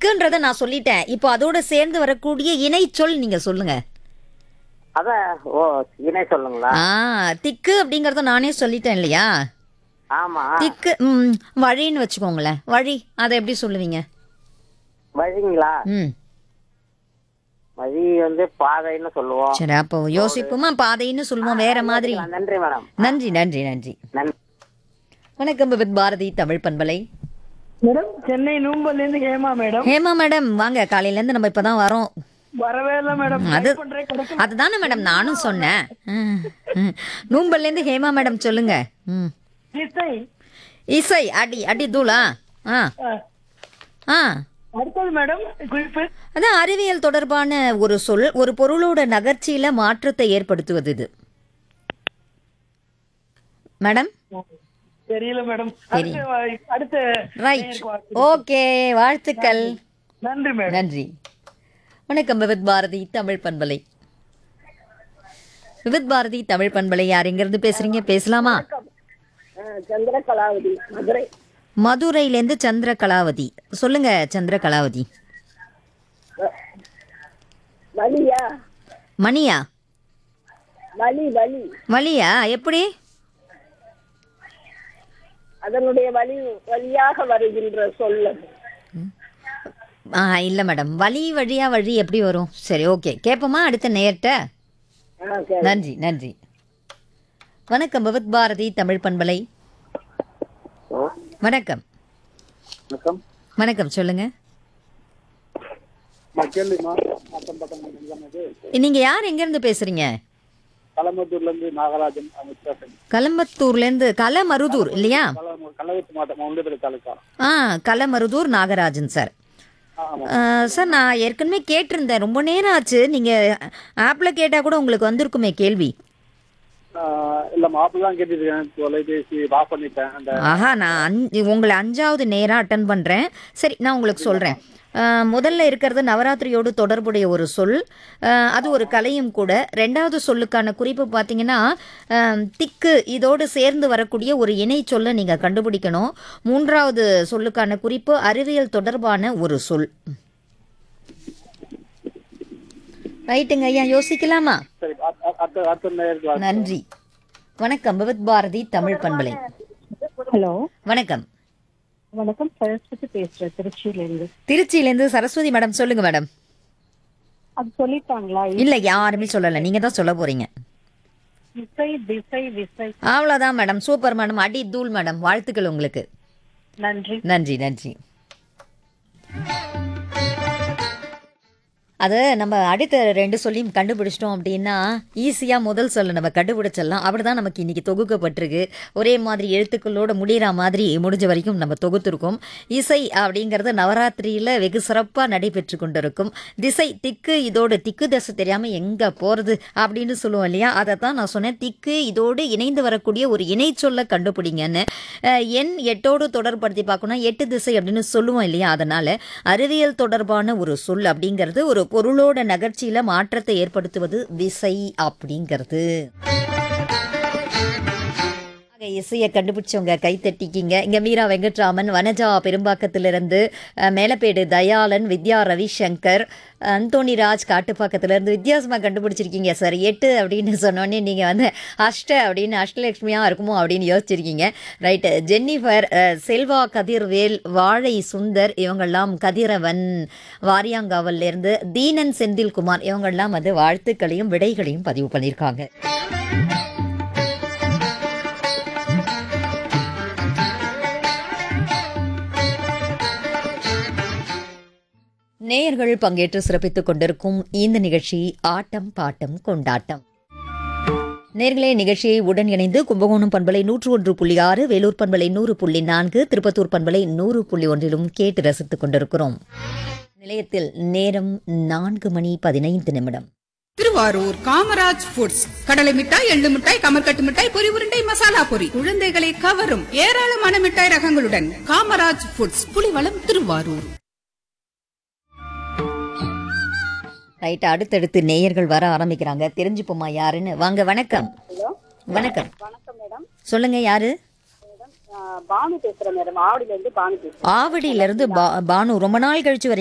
திக்குன்றத நான் சொல்லிட்டேன் இப்போ அதோட சேர்ந்து வரக்கூடிய இணை சொல் நீங்க சொல்லுங்க அதான் ஓ இணை சொல்லுங்களா ஆ திக்கு அப்படிங்கறத நானே சொல்லிட்டேன் இல்லையா ஆமா திக்கு ம், வழின்னு வச்சுக்கோங்களேன் வழி அதை எப்படி சொல்லுவீங்க வழிங்களா ம் வழி வந்து பாதைன்னு சொல்லுவோம் சரி அப்போ யோசிப்போமா பாதைன்னு சொல்லுவோம் வேற மாதிரி நன்றி மேடம் நன்றி நன்றி நன்றி நன்றி வணக்கம் வித் பாரதி தமிழ் பண்பலை மேடம் சென்னை நூம்பல்ல இருந்து ஹேமா மேடம் ஹேமா மேடம் வாங்க காலையில இருந்து நம்ம இப்பதான் வரோம் வரவே இல்ல மேடம் அது Try பண்றேன் கிடைக்கல. அதுதானே மேடம் நானும் சொன்னேன் ம், ம். நூம்பல்ல இருந்து ஹேமா மேடம் சொல்லுங்க ம் இசை இசை அடி அடி தூளா ஆ ஆ. ஆ அடுத்தது மேடம் குறிப்பு அதான் அறிவியல் தொடர்பான ஒரு சொல் ஒரு பொருளோட நகர்ச்சியில மாற்றத்தை ஏற்படுத்துவது இது மேடம் தெரியல மேடம் சரி. அடுத்த வா- அடுத்த ரைட் நேயருக்கு வாழ்த்து. ஓகே வாழ்த்துக்கள் நன்றி மேடம் நன்றி வணக்கம் விவித் பாரதி தமிழ் பண்பலை விவித் பாரதி தமிழ் பண்பலை யார் எங்கிருந்து பேசுறீங்க பேசலாமா சந்திர கலாவதி மதுரை மதுரையிலேருந்து சந்திர கலாவதி சொல்லுங்க சந்திர கலாவதி வலியா மணியா வலி வலி வழியா எப்படி அதனுடைய வலி வழியாக வருகின்ற சொல்ல ஆ இல்லை மேடம் வழி வழியா வழி எப்படி வரும் சரி ஓகே கேட்போமா அடுத்த நேர்கிட்ட நன்றி நன்றி வணக்கம் பகவத் பாரதி தமிழ் பண்பலை வணக்கம் வணக்கம் வணக்கம் சொல்லுங்க கேள்விமா நீங்க யார் எங்க இருந்து பேசுறீங்க களமத்தூர்ல இருந்து நாகராஜன் அமைச்சர் கலம்பத்தூர்ல இருந்து கலமருதூர் இல்லையா கள்ளக்குறிச்சி மாவட்டம் ஒன்றுபெரு தாலுக்கா ஆ கலமருதூர் நாகராஜன் சார் ஆ, சார் நான் ஏற்கனவே கேட்டிருந்தேன் ரொம்ப நேரம் ஆச்சு நீங்க ஆப்ல கேட்டா கூட உங்களுக்கு வந்திருக்குமே கேள்வி இல்ல மாப்பிள்ள தான் கேட்டுருக்கேன் தொலைபேசி ஆஃப் பண்ணிட்டேன் அந்த ஆஹா நான் அஞ்சு உங்களை அஞ்சாவது நேராக அட்டன் பண்ணுறேன் சரி நான் உங்களுக்கு சொல்கிறேன் முதல்ல இருக்கிறது நவராத்திரியோடு தொடர்புடைய ஒரு சொல் அஹ், அது ஒரு கலையும் கூட ரெண்டாவது சொல்லுக்கான குறிப்பு பார்த்தீங்கன்னா அஹ், திக்கு இதோடு சேர்ந்து வரக்கூடிய ஒரு இணை சொல்லை நீங்கள் கண்டுபிடிக்கணும் மூன்றாவது சொல்லுக்கான குறிப்பு அறிவியல் தொடர்பான ஒரு சொல் ரைட்டுங்க ஐயா யோசிக்கலாமா சரி அ- அ- அடுத்த அடுத்த நேருக்கு வா- நன்றி வணக்கம் விவித் பாரதி தமிழ் பண்பலை ஹலோ வணக்கம் வணக்கம் சரஸ்வதி பேசுறேன் திருச்சியில இருந்து திருச்சியிலேருந்து சரஸ்வதி மேடம் சொல்லுங்க மேடம் அது சொல்லிட்டாங்களா இல்ல யாருமே சொல்லல நீங்க தான் சொல்ல போறீங்க இசை திசை விசை அவ்வளவுதான் மேடம் சூப்பர் மேடம் அடி தூள் மேடம் வாழ்த்துக்கள் உங்களுக்கு நன்றி நன்றி நன்றி அது நம்ம அடுத்த ரெண்டு சொல்லியும் கண்டுபிடிச்சிட்டோம் அப்படின்னா ஈஸியாக முதல் சொல்ல நம்ம கண்டுபிடிச்சிடலாம் அப்படி தான் நமக்கு இன்னைக்கு தொகுக்கப்பட்டிருக்கு ஒரே மாதிரி எழுத்துக்களோட முடிகிற மாதிரி முடிஞ்ச வரைக்கும் நம்ம தொகுத்துருக்கோம் இசை அப்படிங்கிறது நவராத்திரியில் வெகு சிறப்பாக நடைபெற்று கொண்டிருக்கும் திசை திக்கு இதோட திக்கு தசை தெரியாமல் எங்கே போகிறது அப்படின்னு சொல்லுவோம் இல்லையா அதை தான் நான் சொன்னேன் திக்கு இதோடு இணைந்து வரக்கூடிய ஒரு இணை சொல்ல கண்டுபிடிங்கன்னு அஹ், எண் எட்டோடு தொடர்படுத்தி பார்க்கணும் எட்டு திசை அப்படின்னு சொல்லுவோம் இல்லையா அதனால அறிவியல் தொடர்பான ஒரு சொல் அப்படிங்கிறது ஒரு பொருளோட நகர்ச்சியில மாற்றத்தை ஏற்படுத்துவது விசை அப்படிங்கிறது ஆக, இசையை கண்டுபிடிச்சவங்க கைத்தட்டிக்கிங்க இங்க மீரா வெங்கட்ராமன் வனஜா பெரும்பாக்கத்திலிருந்து அஹ், மேலப்பேடு தயாளன் வித்யா ரவிசங்கர் அந்தோணி ராஜ் காட்டுப்பாக்கத்திலிருந்து வித்தியாசமா கண்டுபிடிச்சிருக்கீங்க சார் எட்டு அப்படின்னு சொன்னோடனே நீங்க வந்து அஷ்ட அப்படின்னு அஷ்டலட்சுமியா இருக்குமோ அப்படின்னு யோசிச்சிருக்கீங்க right Jennifer ah, Selva Kathirvel வாழை சுந்தர் இவங்கெல்லாம் கதிரவன் வாரியாங்காவல்ல இருந்து தீனன் செந்தில்குமார் இவங்கெல்லாம் வந்து வாழ்த்துக்களையும் விடைகளையும் பதிவு பண்ணியிருக்காங்க நேயர்கள் பங்கேற்று சிறப்பித்துக் கொண்டிருக்கும் இந்த நிகழ்ச்சி ஆட்டம் பாட்டம் கொண்டாட்டம் நேர்களே நிகழ்ச்சியை உடன் இணைந்து கும்பகோணம் பண்பலை நூற்று ஒன்று புள்ளி ஆறு வேலூர் பண்பலை நூறு புள்ளி நான்கு திருப்பத்தூர் பண்பலை நூறு புள்ளி ஒன்றிலும் கேட்டு ரசித்துக் கொண்டிருக்கிறோம் நிலையத்தில் நேரம் நான்கு மணி பதினைந்து நிமிடம் திருவாரூர் காமராஜ் ஃபுட்ஸ் கடலை மிட்டாய் எள்ளு மிட்டாய் கமர்கட்டு மிட்டாய் பொரி உருண்டை மசாலா பொரி குழந்தைகளை கவரும் ஏராளமான மிட்டாய் ரகங்களுடன் காமராஜ் ஃபுட்ஸ் புலிவளம் திருவாரூர் ரைட் அடுத்தடுத்து நேயர்கள் வர ஆரம்பிக்கிறாங்க தெரிஞ்சுப்போமா யாருன்னு வாங்க வணக்கம் வணக்கம் வணக்கம் மேடம் சொல்லுங்க யாரு பானு பேசுறேன் மேடம் ஆவடியில இருந்து பானு பேசுறேன் ஆவடியில இருந்து பா- பானு ரொம்ப நாள் கழிச்சு வரீங்க